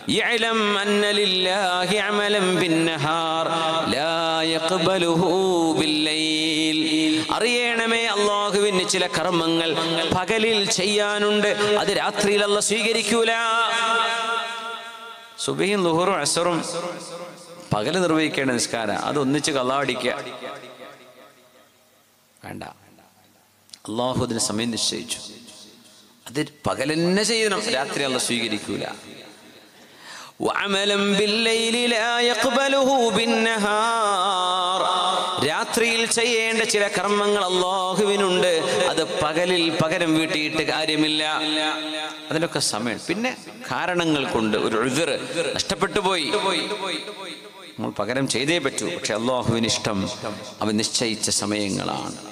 يعلم أن لله عملا بالنهار لا يقبله بالليل അറിയണമേ അള്ളാഹുവിന് ചില കർമ്മങ്ങൾ പകലിൽ ചെയ്യാനുണ്ട് അത് രാത്രിയിൽ അല്ല സ്വീകരിക്കൂല സുബഹിയും ലുഹറും അസറും പകല് നിർവഹിക്കേണ്ട നിസ്കാരം അത് ഒന്നിച്ച് കള്ളാടിക്കുക വേണ്ട അള്ളാഹു അതിന് സമയം നിശ്ചയിച്ചു അത് പകലെന്നെ ചെയ്യണം രാത്രി അല്ല സ്വീകരിക്കൂല وعملا بالليل لا يقبله بالنهار രാത്രിയിൽ ചെയ്യേണ്ട ചില കർമ്മങ്ങൾ അള്ളാഹുവിനുണ്ട് അത് പകലിൽ പകരം വീട്ടിയിട്ട് കാര്യമില്ല അതിനൊക്കെ സമയം പിന്നെ കാരണങ്ങൾ കൊണ്ട് ഒരു ഉഴുതർ നഷ്ടപ്പെട്ടു പോയി നമ്മൾ പകരം ചെയ്തേ പറ്റൂ പക്ഷെ അള്ളാഹുവിന് ഇഷ്ടം അവൻ നിശ്ചയിച്ച സമയങ്ങളാണ്